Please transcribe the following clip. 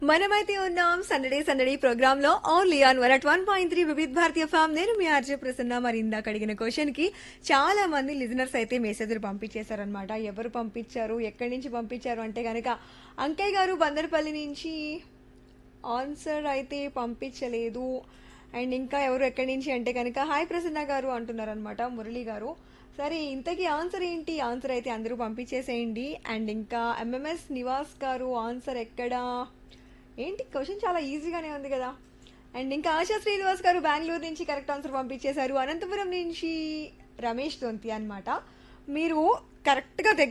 మనమైతే ఉన్నాం సందడే సందడి ప్రోగ్రామ్ లో only on one at one point three Vividha Bharatiya form నేను మీ ఆర్జే ప్రసన్న మరి ఇందాక అడిగిన క్వశ్చన్ కి చాలా మంది లిజనర్స్ అయితే మెసేజ్లు పంపించేశారనమాట ఎవరు పంపించారు ఎక్కడి నుంచి పంపించారు అంటే కనుక అంకయ్య గారు బందరపల్లి నుంచి ఆన్సర్ అయితే పంపించలేదు అండ్ ఇంకా ఎవరు ఎక్కడి నుంచి అంటే కనుక హాయ్ ప్రసన్న గారు అంటున్నారు అనమాట మురళి గారు సరే ఇంతకీ ఆన్సర్ ఏంటి ఆన్సర్ అయితే అందరూ పంపించేసేయండి అండ్ ఇంకా ఎంఎంఎస్ నివాస్ గారు ఆన్సర్ ఎక్కడా ఏంటి క్వశ్చన్ చాలా ఈజీగానే ఉంది కదా అండ్ ఇంకా ఆశా శ్రీనివాస్ గారు బెంగళూరు నుంచి కరెక్ట్ ఆన్సర్ పంపించేశారు అనంతపురం నుంచి రమేష్ దొంతి అనమాట మీరు కరెక్ట్గా దగ్గర